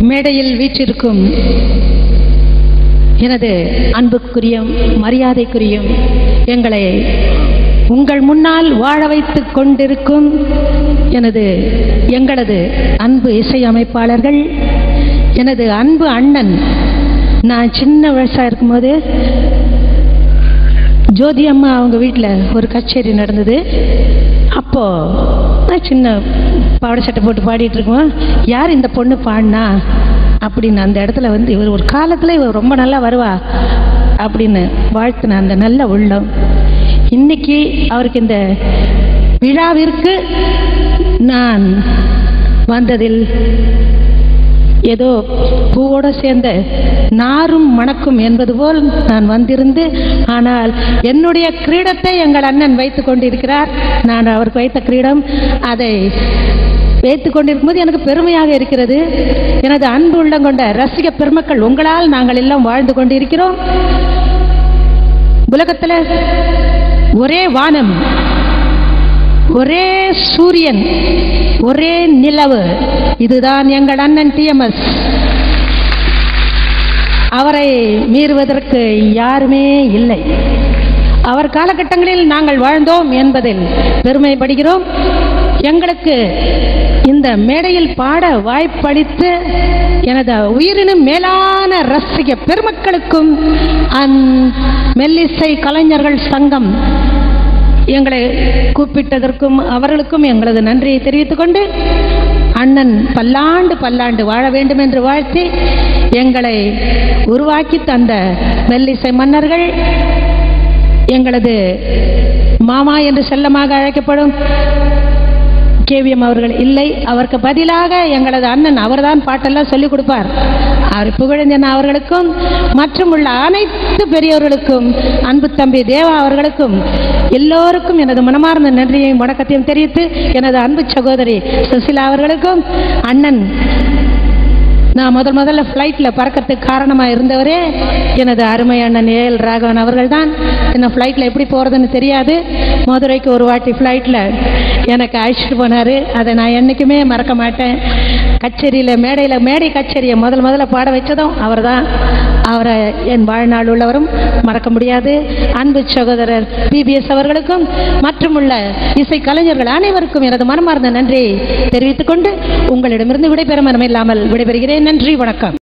மேடையில் வீற்றிருக்கும் எனது அன்புக்குரிய மரியாதைக்குரியும் எங்களை உங்கள் முன்னால் வாழ வைத்துக் கொண்டிருக்கும் எனது எங்களது அன்பு இசையமைப்பாளர்கள் எனது அன்பு அண்ணன் நான் சின்ன வயசாக இருக்கும்போது ஜோதி அம்மா அவங்க வீட்டில் ஒரு கச்சேரி நடந்தது அப்போ நான் சின்ன பாவாடை சட்டை போட்டு பாடிட்டு இருக்கோம் யார் இந்த பொண்ணு பாடினா அப்படின்னு அந்த இடத்துல வந்து இவர் ஒரு காலத்தில் இவர் ரொம்ப நல்லா வருவா அப்படின்னு வாழ்த்தின அந்த நல்ல உள்ளம் இன்னைக்கு அவருக்கு இந்த விழாவிற்கு நான் வந்ததில் ஏதோ பூவோடு சேர்ந்த நாரும் மணக்கும் என்பது போல் நான் வந்திருந்து ஆனால் என்னுடைய கிரீடத்தை எங்கள் அண்ணன் வைத்துக் கொண்டிருக்கிறார் நான் அவருக்கு வைத்த கிரீடம் அதை வைத்துக் கொண்டிருக்கும்போது எனக்கு பெருமையாக இருக்கிறது எனது அன்பு உள்ளம் கொண்ட ரசிக பெருமக்கள் உங்களால் நாங்கள் எல்லாம் வாழ்ந்து கொண்டிருக்கிறோம் உலகத்தில் ஒரே வானம் ஒரே சூரியன் ஒரே நிலவு இதுதான் எங்கள் அண்ணன் டிஎம்எஸ் அவரை மீறுவதற்கு யாருமே இல்லை அவர் காலகட்டங்களில் நாங்கள் வாழ்ந்தோம் என்பதில் பெருமைப்படுகிறோம் எங்களுக்கு இந்த மேடையில் பாட வாய்ப்பளித்து எனது உயிரினும் மேலான ரசிக பெருமக்களுக்கும் அந் மெல்லிசை கலைஞர்கள் சங்கம் எங்களை கூப்பிட்டதற்கும் அவர்களுக்கும் எங்களது நன்றியை தெரிவித்துக் கொண்டு அண்ணன் பல்லாண்டு பல்லாண்டு வாழ வேண்டும் என்று வாழ்த்தி எங்களை உருவாக்கி தந்த மெல்லிசை மன்னர்கள் எங்களது மாமா என்று செல்லமாக அழைக்கப்படும் கேவிஎம் அவர்கள் இல்லை அவருக்கு பதிலாக எங்களது அண்ணன் அவர்தான் பாட்டெல்லாம் சொல்லிக் கொடுப்பார் அவர் புகழஞ்சன் அவர்களுக்கும் மற்றும் உள்ள அனைத்து பெரியவர்களுக்கும் அன்பு தம்பி தேவா அவர்களுக்கும் எல்லோருக்கும் எனது மனமார்ந்த நன்றியையும் வணக்கத்தையும் தெரிவித்து எனது அன்பு சகோதரி சுசிலா அவர்களுக்கும் அண்ணன் நான் முதல் முதல்ல ஃப்ளைட்டில் பறக்கிறதுக்கு காரணமாக இருந்தவரே எனது அருமை அண்ணன் ஏஎல் ராகவன் அவர்கள் தான் என்ன ஃப்ளைட்டில் எப்படி போகிறதுன்னு தெரியாது மதுரைக்கு ஒரு வாட்டி ஃப்ளைட்டில் எனக்கு அழைச்சிட்டு போனார் அதை நான் என்றைக்குமே மறக்க மாட்டேன் கச்சேரியில் மேடையில் மேடை கச்சேரியை முதல் முதல்ல பாட வச்சதும் அவர் தான் அவரை என் வாழ்நாள் உள்ளவரும் மறக்க முடியாது அன்பு சகோதரர் பிபிஎஸ் அவர்களுக்கும் மற்றும் உள்ள இசை கலைஞர்கள் அனைவருக்கும் எனது மனமார்ந்த நன்றியை தெரிவித்துக் கொண்டு உங்களிடமிருந்து விடைபெறும் மனமில்லாமல் விடைபெறுகிறேன் நன்றி வணக்கம்